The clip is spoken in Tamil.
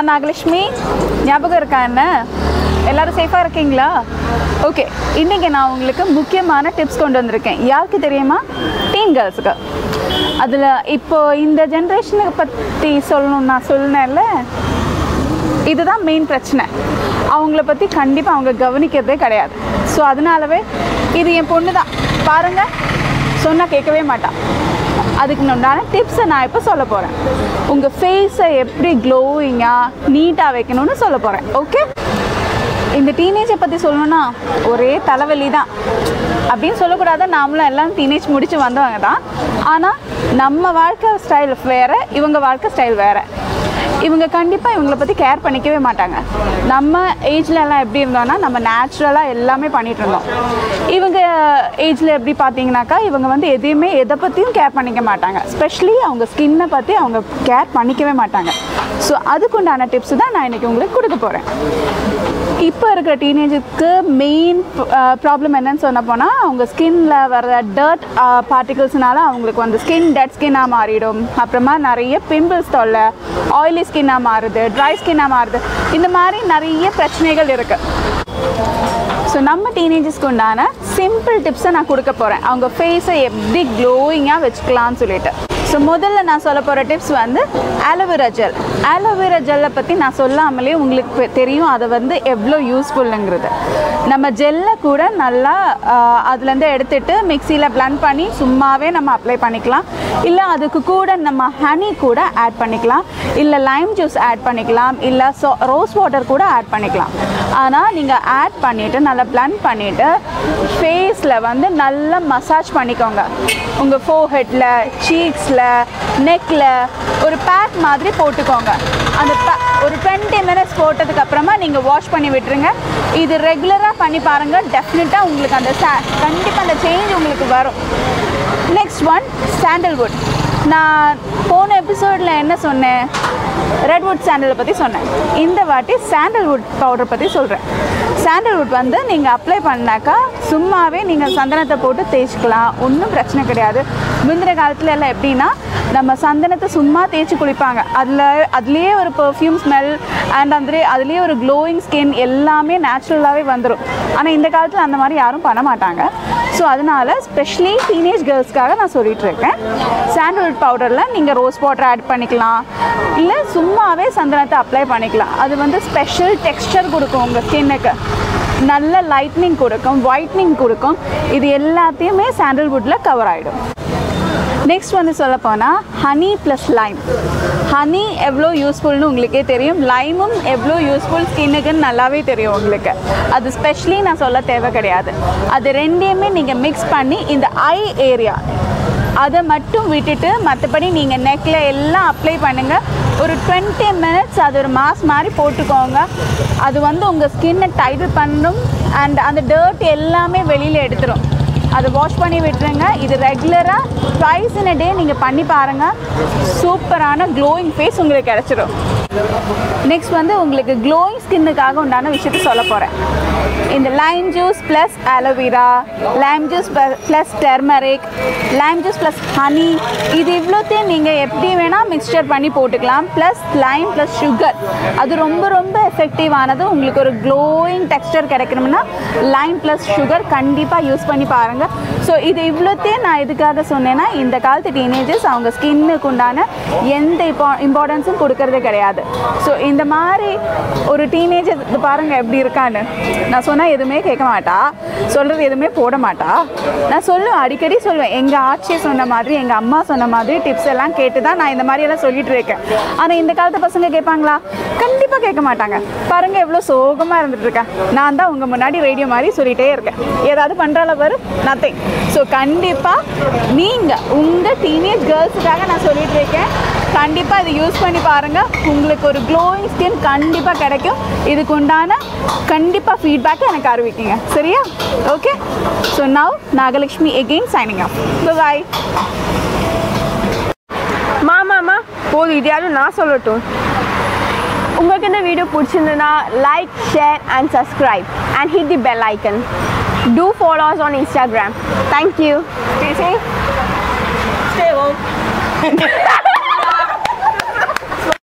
நான் நாகலட்சுமி ஞாபகம் இருக்கா என்ன எல்லாரும் சேஃபாக இருக்கீங்களா ஓகே இன்றைக்கி நான் உங்களுக்கு முக்கியமான டிப்ஸ் கொண்டு வந்திருக்கேன் யாருக்கு தெரியுமா டீன் கேர்ள்ஸுக்கு அதில் இப்போ இந்த ஜென்ரேஷனை பற்றி சொல்லணும் நான் சொன்னேன்ல இதுதான் மெயின் பிரச்சனை அவங்கள பற்றி கண்டிப்பாக அவங்க கவனிக்கிறதே கிடையாது ஸோ அதனாலவே இது என் பொண்ணு தான் பாருங்கள் சொன்னால் கேட்கவே மாட்டான் அதுக்கு உண்டான டிப்ஸை நான் இப்போ சொல்ல போகிறேன் உங்கள் ஃபேஸை எப்படி க்ளோயிங்காக நீட்டாக வைக்கணும்னு சொல்ல போகிறேன் ஓகே இந்த டீனேஜை பற்றி சொல்லணும்னா ஒரே தலைவலி தான் அப்படின்னு சொல்லக்கூடாது நாமளும் எல்லாம் டீனேஜ் முடிச்சு வந்தவங்க தான் ஆனால் நம்ம வாழ்க்கை ஸ்டைல் வேறு இவங்க வாழ்க்கை ஸ்டைல் வேறு இவங்க கண்டிப்பாக இவங்கள பற்றி கேர் பண்ணிக்கவே மாட்டாங்க நம்ம ஏஜ்ல எல்லாம் எப்படி இருந்தோம்னா நம்ம நேச்சுரலாக எல்லாமே பண்ணிட்டு இருந்தோம் இவங்க ஏஜில் எப்படி பார்த்தீங்கன்னாக்கா இவங்க வந்து எதையுமே எதை பற்றியும் கேர் பண்ணிக்க மாட்டாங்க ஸ்பெஷலி அவங்க ஸ்கின்னை பற்றி அவங்க கேர் பண்ணிக்கவே மாட்டாங்க ஸோ அதுக்குண்டான டிப்ஸ் தான் நான் இன்றைக்கி உங்களுக்கு கொடுக்க போகிறேன் இப்போ இருக்கிற டீனேஜுக்கு மெயின் ப்ராப்ளம் என்னன்னு சொன்ன போனால் அவங்க ஸ்கின்ல வர டர்ட் பார்ட்டிகல்ஸ்னால அவங்களுக்கு வந்து ஸ்கின் டெட் ஸ்கின்னாக மாறிடும் அப்புறமா நிறைய பிம்பிள்ஸ் தொல்லை ஆயிலி ஸ்கின்னாக மாறுது ட்ரை ஸ்கின்னாக மாறுது இந்த மாதிரி நிறைய பிரச்சனைகள் இருக்குது ஸோ நம்ம டீனேஜஸ்க்கு உண்டான சிம்பிள் டிப்ஸை நான் கொடுக்க போகிறேன் அவங்க ஃபேஸை எப்படி க்ளோயிங்காக வச்சுக்கலாம்னு சொல்லிட்டு ஸோ முதல்ல நான் சொல்ல போகிற டிப்ஸ் வந்து ஆலோவேரா ஜெல் ஆலோவேரா ஜெல்லை பற்றி நான் சொல்லாமலே உங்களுக்கு பெ- தெரியும் அதை வந்து எவ்வளோ யூஸ்ஃபுல்லுங்கிறது நம்ம ஜெல்லை கூட நல்லா ஆஹ், அதுலேருந்து எடுத்துட்டு மிக்சியில் blend பண்ணி சும்மாவே நம்ம அப்ளை பண்ணிக்கலாம் இல்லை அதுக்கு கூட நம்ம ஹனி கூட ஆட் பண்ணிக்கலாம் இல்லை லைம் ஜூஸ் ஆட் பண்ணிக்கலாம் இல்லை சோ ரோஸ் வாட்டர் கூட ஆட் பண்ணிக்கலாம் ஆனால் நீங்கள் ஆட் பண்ணிவிட்டு நல்லா blend பண்ணிவிட்டு ஃபேஸில் வந்து நல்லா மசாஜ் பண்ணிக்கோங்க உங்கள் ஃபோஹெட்டில் சீக்ஸில் நெக்கில் ஒரு பேக் மாதிரி போட்டுக்கோங்க அந்த pa- ஒரு டுவெண்ட்டி மினிட்ஸ் போட்டதுக்கு அப்புறமா நீங்கள் வாஷ் பண்ணி விட்டுருங்க இது ரெகுலராக பண்ணி பாருங்கள் டெஃபினட்டாக உங்களுக்கு அந்த கண்டிப்பாக அந்த சேஞ்ச் உங்களுக்கு வரும் நெக்ஸ்ட் ஒன் சாண்டல்வுட் நான் போன எபிசோடில் என்ன சொன்னேன் ரெட்வுட் சாண்டலை பற்றி சொன்னேன் இந்த வாட்டி சாண்டல்வுட் பவுடர் பற்றி சொல்கிறேன் சாண்டல்வுட் வந்து நீங்கள் அப்ளை பண்ணாக்கா சும்மாவே நீங்கள் சந்தனத்தை போட்டு தேய்ச்சிக்கலாம் ஒன்றும் பிரச்சனை கிடையாது முந்தின காலத்துல எல்லாம் எப்படின்னா நம்ம சந்தனத்தை சும்மா தேய்ச்சி குளிப்பாங்க அதில் அதுலேயே ஒரு பெர்ஃப்யூம் ஸ்மெல் அண்ட் அந்த அதுலேயே ஒரு க்ளோயிங் ஸ்கின் எல்லாமே நேச்சுரலாகவே வந்துடும் ஆனால் இந்த காலத்தில் அந்த மாதிரி யாரும் பண்ண மாட்டாங்க ஸோ அதனால ஸ்பெஷலி டீனேஜ் கேர்ள்ஸ்க்காக நான் சொல்லிட்டு இருக்கேன் சாண்டல்வுட் பவுடரில் நீங்கள் ரோஸ் வாட்டர் ஆட் பண்ணிக்கலாம் இல்லை சும்மாவே சந்தனத்தை அப்ளை பண்ணிக்கலாம் அது வந்து ஸ்பெஷல் டெக்ஸ்சர் கொடுக்கும் உங்கள் ஸ்கின்னுக்கு நல்ல லைட்னிங் கொடுக்கும் ஒயிட்னிங் கொடுக்கும் இது எல்லாத்தையுமே சாண்டல்வுட்டில் கவர் ஆகிடும் நெக்ஸ்ட் வந்து சொல்ல போனால் ஹனி ப்ளஸ் லைம் ஹனி எவ்வளோ யூஸ்ஃபுல்னு உங்களுக்கே தெரியும் லைமும் எவ்வளோ யூஸ்ஃபுல் ஸ்கின்னுக்குன்னு நல்லாவே தெரியும் உங்களுக்கு அது ஸ்பெஷலி நான் சொல்ல தேவை கிடையாது அது ரெண்டையுமே நீங்கள் மிக்ஸ் பண்ணி இந்த ஐ ஏரியா அதை மட்டும் விட்டுட்டு மற்றபடி நீங்கள் நெக்கில் எல்லாம் அப்ளை பண்ணுங்கள் ஒரு டுவெண்ட்டி மினிட்ஸ் அது ஒரு மாஸ் மாதிரி போட்டுக்கோங்க அது வந்து உங்கள் ஸ்கின்னை டைட்டில் பண்ணும் அண்ட் அந்த டர்ட் எல்லாமே வெளியில் எடுத்துரும் அதை வாஷ் பண்ணி விட்டுருங்க இது ரெகுலராக ட்வைஸ் இன் டே நீங்கள் பண்ணி பாருங்கள் சூப்பரான க்ளோயிங் ஃபேஸ் உங்களுக்கு கிடச்சிடும் நெக்ஸ்ட் வந்து உங்களுக்கு க்ளோயிங் ஸ்கின்னுக்காக உண்டான விஷயத்த சொல்ல போகிறேன் இந்த lime juice plus aloe vera lime juice plus turmeric lime juice plus honey இது இவ்வளோத்தையும் நீங்கள் எப்படி வேணால் மிக்ஸ்சர் பண்ணி போட்டுக்கலாம் ப்ளஸ் லைம் ப்ளஸ் சுகர் அது ரொம்ப ரொம்ப எஃபெக்டிவானது உங்களுக்கு ஒரு க்ளோயிங் டெக்ஸ்டர் கிடைக்கணும்னா லைம் ப்ளஸ் சுகர் கண்டிப்பாக யூஸ் பண்ணி பாருங்கள் ஸோ இது இவ்வளோத்தையும் நான் எதுக்காக சொன்னேன்னா இந்த காலத்து டீனேஜர்ஸ் அவங்க ஸ்கின்னுக்கு உண்டான எந்த இப்போ இம்பார்ட்டன்ஸும் கொடுக்கறதே கிடையாது ஸோ இந்த மாதிரி ஒரு டீனேஜர் பாருங்கள் எப்படி இருக்கான்னு நான் சொன்னால் எதுவுமே கேட்க மாட்டா சொல்கிறது எதுவுமே போட மாட்டா நான் சொல்லுவேன் அடிக்கடி சொல்லுவேன் எங்கள் ஆட்சி சொன்ன மாதிரி எங்கள் அம்மா சொன்ன மாதிரி டிப்ஸ் எல்லாம் கேட்டு தான் நான் இந்த மாதிரி எல்லாம் சொல்லிட்டு இருக்கேன் ஆனால் இந்த காலத்து பசங்க கேட்பாங்களா கண்டிப்பாக கேட்க மாட்டாங்க பாருங்க எவ்வளோ சோகமாக இருந்துட்டு இருக்கேன் நான் தான் உங்கள் முன்னாடி ரேடியோ மாதிரி சொல்லிட்டே இருக்கேன் ஏதாவது பண்ணுறால வரு நத்திங் ஸோ கண்டிப்பாக நீங்கள் உங்கள் டீனேஜ் கேர்ள்ஸுக்காக நான் சொல்லிட்டு இருக்கேன் கண்டிப்பாக இதை யூஸ் பண்ணி பாருங்கள் உங்களுக்கு ஒரு க்ளோயிங் ஸ்கின் கண்டிப்பாக கிடைக்கும் இதுக்கு உண்டான கண்டிப்பாக ஃபீட்பேக்கை எனக்கு அறிவிக்குங்க சரியா okay so now Nagalakshmi again signing off bye மாமாமா போதும் இதையாவது நான் சொல்லட்டும் உங்களுக்கு இந்த வீடியோ பிடிச்சிருந்ததுன்னா like share and subscribe and hit the bell icon to follows on Instagram thank you stay safe stay home